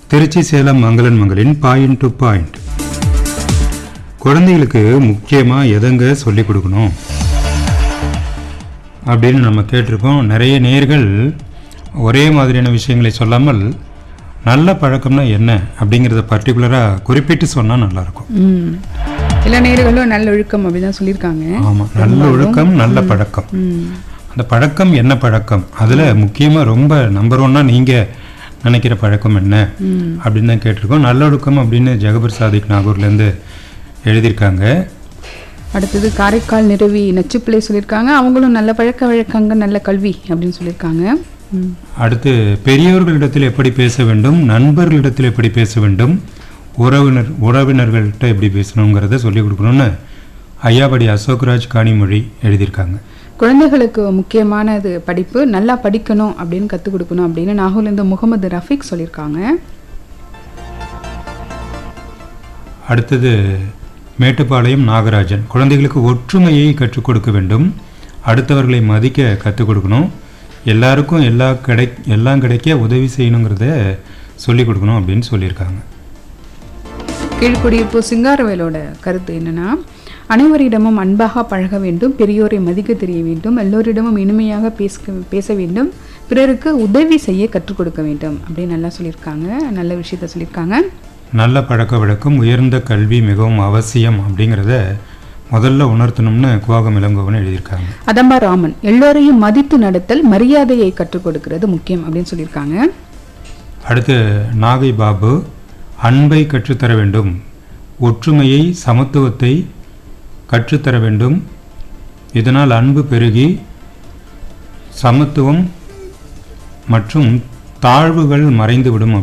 திருச்சி சேலம் மங்களன் மங்களின் point to point குழந்தைகளுக்கு முக்கியமாக எதங்க சொல்லிக் கொடுக்கணும் அப்படின்னு நம்ம கேட்டிருக்கோம் நிறைய நேர்கள் ஒரே மாதிரியான விஷயங்களை சொல்லாமல் நல்ல பழக்கம்னா என்ன அப்படிங்கிறத பர்டிகுலராக குறிப்பிட்டு சொன்னால் நல்லாயிருக்கும் ம் எல்லா நேர்களும் நல்லொழுக்கம் அப்படின்னு தான் சொல்லியிருக்காங்க ஆமாம் நல்ல ஒழுக்கம் நல்ல பழக்கம் ம் அந்த பழக்கம் என்ன பழக்கம் அதில் முக்கியமாக ரொம்ப நம்பர் ஒன்னாக நீங்கள் நினைக்கிற பழக்கம் என்ன ம் அப்படின்னு தான் கேட்டிருக்கோம் நல்லொழுக்கம் அப்படின்னு ஜெகபர் சாதிக் நாகூர்லேருந்து எழுதியிருக்காங்க அடுத்தது காரைக்கால் நிறுவி நச்சுப்பிள்ளை சொல்லியிருக்காங்க அவங்களும் நல்ல பழக்க வழக்கங்கள் நல்ல கல்வி அப்படின்னு சொல்லியிருக்காங்க ம் அடுத்து பெரியவர்களிடத்தில் எப்படி பேச வேண்டும் நண்பர்களிடத்தில் எப்படி பேச வேண்டும் உறவினர் உறவினர்கள்ட்ட எப்படி பேசணுங்கிறத சொல்லிக் கொடுக்கணும்னு ஐயாபடி அசோக்ராஜ் காணிமொழி எழுதியிருக்காங்க குழந்தைகளுக்கு முக்கியமானது படிப்பு நல்லா படிக்கணும் அப்படின்னு கற்றுக் கொடுக்கணும் அப்படின்னு நாகூர்லேருந்து முகமது ரஃபீக் சொல்லியிருக்காங்க அடுத்தது மேட்டுப்பாளையம் நாகராஜன் குழந்தைகளுக்கு ஒற்றுமையை கற்றுக் கொடுக்க வேண்டும் அடுத்தவர்களை மதிக்க கற்றுக் கொடுக்கணும் எல்லாருக்கும் எல்லா கிடை எல்லாம் கிடைக்க உதவி செய்யணுங்கிறத சொல்லிக் கொடுக்கணும் அப்படின்னு சொல்லியிருக்காங்க கீழ்குடியிருப்பு சிங்காரவேலோட கருத்து என்னன்னா அனைவரிடமும் அன்பாக பழக வேண்டும் பெரியோரை மதிக்க தெரிய வேண்டும் எல்லோரிடமும் இனிமையாக பேச பேச வேண்டும் பிறருக்கு உதவி செய்ய கற்றுக் கொடுக்க வேண்டும் அப்படின்னு நல்லா சொல்லியிருக்காங்க நல்ல விஷயத்த சொல்லியிருக்காங்க நல்ல பழக்க வழக்கம் உயர்ந்த கல்வி மிகவும் அவசியம் அப்படிங்கிறத முதல்ல உணர்த்தணும்னு குவாகம் இளங்கோவன் எழுதியிருக்காங்க அதம்பா ராமன் எல்லோரையும் மதித்து நடத்தல் மரியாதையை கற்றுக் கொடுக்கிறது முக்கியம் அப்படின்னு சொல்லியிருக்காங்க அடுத்து நாகை பாபு அன்பை கற்றுத்தர வேண்டும் ஒற்றுமையை சமத்துவத்தை கற்றுத்தர வேண்டும் இதனால் அன்பு பெருகி சமத்துவம் மற்றும் தாழ்வுகள் மறைந்துவிடும்